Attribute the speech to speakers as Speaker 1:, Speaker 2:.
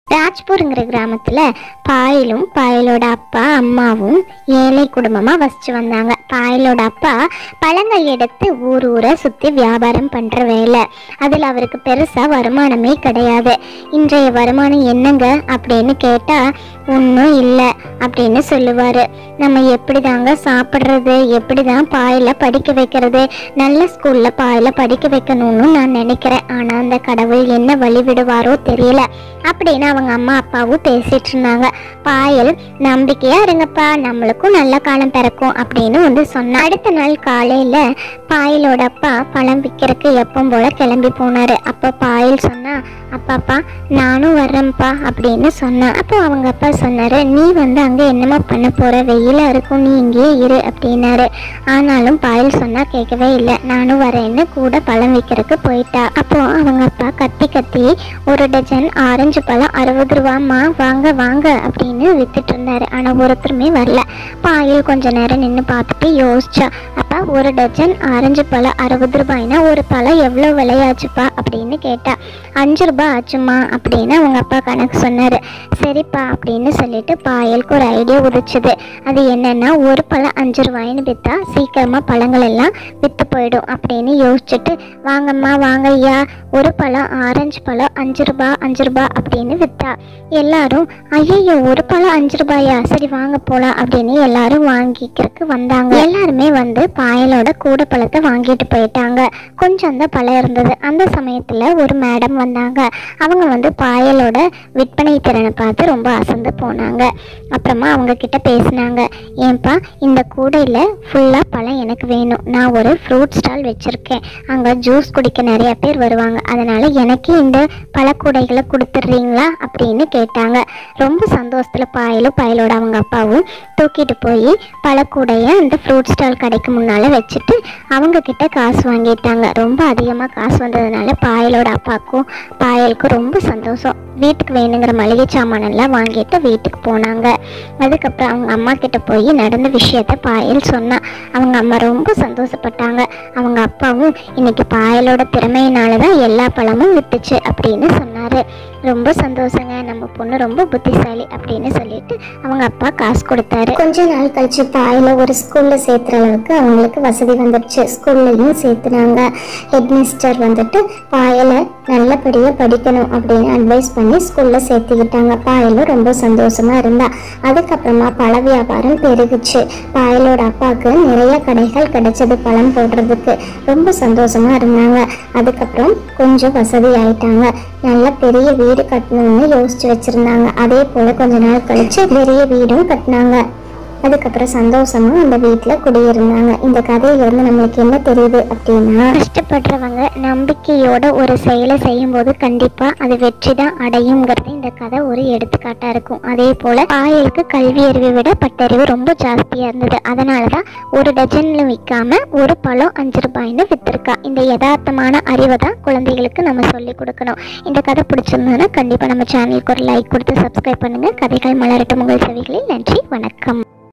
Speaker 1: ராஜ்பூருங்கிற கிராமத்தில் பாயலும் பாயலோட அப்பா அம்மாவும் ஏழை குடும்பமாக வசிச்சு வந்தாங்க பாயலோட அப்பா பழங்கள் எடுத்து ஊர் ஊரை சுற்றி வியாபாரம் பண்ணுற வேலை அதில் அவருக்கு பெருசாக வருமானமே கிடையாது இன்றைய வருமானம் என்னங்க அப்படின்னு கேட்டால் ஒன்றும் இல்லை அப்படின்னு சொல்லுவார் நம்ம எப்படி தாங்க சாப்பிட்றது எப்படி தான் பாயில் படிக்க வைக்கிறது நல்ல ஸ்கூலில் பாயில் படிக்க வைக்கணும்னு நான் நினைக்கிறேன் ஆனால் அந்த கடவுள் என்ன வழி விடுவாரோ தெரியல அப்படின்னு அவங்க அம்மா அப்பாவும் பேசிட்டு இருந்தாங்க பாயல் நம்பிக்கையா இருங்கப்பா நம்மளுக்கும் நல்ல காலம் பிறக்கும் அப்படின்னு வந்து சொன்னா அடுத்த நாள் காலையில பாயலோட அப்பா பழம் விற்கிறதுக்கு எப்பவும் போல கிளம்பி போனாரு அப்போ பாயல் சொன்னா அப்பாப்பா நானும் வர்றேன்ப்பா அப்படின்னு சொன்னா அப்போ அவங்க அப்பா சொன்னாரு நீ வந்து அங்க என்னமா பண்ண போற வெயிலா இருக்கும் நீ இங்கேயே இரு அப்படின்னாரு ஆனாலும் பாயல் சொன்னா கேட்கவே இல்லை நானும் வரேன்னு கூட பழம் விற்கிறதுக்கு போயிட்டா அப்போ அவங்க அப்பா கத்தி கத்தி ஒரு டஜன் ஆரஞ்சு பழம் அறுபது ரூபாம்மா வாங்க வாங்க அப்படின்னு வித்துட்டு இருந்தாரு ஆனா ஒருத்தருமே வரல பாயல் கொஞ்ச நேரம் நின்று பார்த்துட்டு யோசிச்சா அப்பா ஒரு டஜன் ஆரஞ்சு பழம் அறுபது ரூபாய்னா ஒரு பழம் எவ்வளோ விலையாச்சுப்பா அப்படின்னு கேட்டா அஞ்சு ரூபாய் ஆச்சுமா அப்படின்னு அவங்க அப்பா கணக்கு சொன்னாரு சரிப்பா அப்படின்னு சொல்லிட்டு பாயலுக்கு ஒரு ஐடியா உதிச்சுது அது என்னன்னா ஒரு பழம் அஞ்சு ரூபாய்னு விற்றா சீக்கிரமாக பழங்கள் எல்லாம் விற்று போயிடும் அப்படின்னு யோசிச்சுட்டு வாங்கம்மா வாங்க ஐயா ஒரு பழம் ஆரஞ்சு பழம் அஞ்சு ரூபாய் அஞ்சு ரூபாய் அப்படின்னு விற்றா எல்லாரும் ஐயோ ஒரு பழம் அஞ்சு ரூபாயா சரி வாங்க போகலாம் அப்படின்னு எல்லாரும் வாங்கிக்கிறதுக்கு வந்தாங்க எல்லாருமே வந்து பாயலோட கூட பழத்தை வாங்கிட்டு போயிட்டாங்க கொஞ்சம் தான் பழம் இருந்தது அந்த சமயத்தில் ஒரு மேடம் வந்தாங்க அவங்க வந்து பாயலோட விற்பனை திறனை பார்த்து ரொம்ப அசந்து போனாங்க அப்புறமா அவங்க கிட்ட பேசினாங்க ஏன்பா இந்த கூடையில் ஃபுல்லாக பழம் எனக்கு வேணும் நான் ஒரு ஃப்ரூட் ஸ்டால் வச்சுருக்கேன் அங்கே ஜூஸ் குடிக்க நிறைய பேர் வருவாங்க அதனால் எனக்கு இந்த பழக்கூடைகளை கொடுத்துட்றீங்களா அப்படின்னு கேட்டாங்க ரொம்ப சந்தோஷத்தில் பாயலும் பாயலோட அவங்க அப்பாவும் தூக்கிட்டு போய் பழக்கூடையை அந்த ஃப்ரூட் ஸ்டால் கடைக்கு முன்னால் வச்சுட்டு அவங்க கிட்ட காசு வாங்கிட்டாங்க ரொம்ப அதிகமாக காசு வந்ததுனால பாயலோட அப்பாவுக்கும் பாயலுக்கும் ரொம்ப சந்தோஷம் வீட்டுக்கு வேணுங்கிற மளிகை சாமானெல்லாம் வாங்கிட்டு வீட்டுக்கு போனாங்க அதுக்கப்புறம் அவங்க அம்மா கிட்ட போய் நடந்த விஷயத்த பாயல் சொன்னா அவங்க அம்மா ரொம்ப சந்தோஷப்பட்டாங்க அவங்க அப்பாவும் இன்னைக்கு பாயலோட திறமையினால தான் எல்லா பழமும் வித்துச்சு அப்படின்னு சொன்னாரு ரொம்ப சந்தோஷங்க நம்ம பொண்ணு ரொம்ப புத்திசாலி அப்படின்னு சொல்லிட்டு அவங்க அப்பா காசு கொடுத்தாரு கொஞ்ச நாள் கழிச்சு பாயில ஒரு ஸ்கூல்ல சேர்த்துற அளவுக்கு அவங்களுக்கு வசதி வந்துடுச்சு ஸ்கூல்லையும் சேர்த்துனாங்க ஹெட் மிஸ்டர் வந்துட்டு பாயலை நல்லபடியாக படிக்கணும் அப்படின்னு அட்வைஸ் பண்ணி ஸ்கூல்ல சேர்த்துக்கிட்டாங்க பாயலும் ரொம்ப சந்தோஷமா இருந்தா அதுக்கப்புறமா பழ வியாபாரம் பெருகுச்சு பாயலோட அப்பாவுக்கு நிறைய கடைகள் கிடைச்சது பழம் போடுறதுக்கு ரொம்ப சந்தோஷமா இருந்தாங்க அதுக்கப்புறம் கொஞ்சம் வசதி ஆயிட்டாங்க நல்ல பெரிய வீடு கட்டணும்னு யோசிச்சு வச்சிருந்தாங்க அதே போல கொஞ்ச நாள் கழிச்சு பெரிய வீடும் கட்டினாங்க அதுக்கப்புறம் சந்தோஷமா அந்த வீட்டில் குடியிருந்தாங்க இந்த கதையிலிருந்து நம்மளுக்கு என்ன தெரியுது அப்படின்னா கஷ்டப்படுறவங்க நம்பிக்கையோட ஒரு செயலை செய்யும்போது கண்டிப்பா அது வெற்றி தான் அடையுங்கிறது இந்த கதை ஒரு எடுத்துக்காட்டா இருக்கும் அதே போல பாயலுக்கு கல்வி அறிவை விட பட்டறிவு ரொம்ப ஜாஸ்தியா இருந்தது அதனால தான் ஒரு டஜன்ல விற்காம ஒரு பழம் அஞ்சு ரூபாய்னு வித்திருக்கா இந்த யதார்த்தமான அறிவை தான் குழந்தைகளுக்கு நம்ம சொல்லி கொடுக்கணும் இந்த கதை பிடிச்சிருந்ததுன்னா கண்டிப்பா நம்ம சேனலுக்கு ஒரு லைக் கொடுத்து சப்ஸ்கிரைப் பண்ணுங்க கதைகள் மலரட்டும் உங்கள் செவிகளில் நன்றி வணக்கம்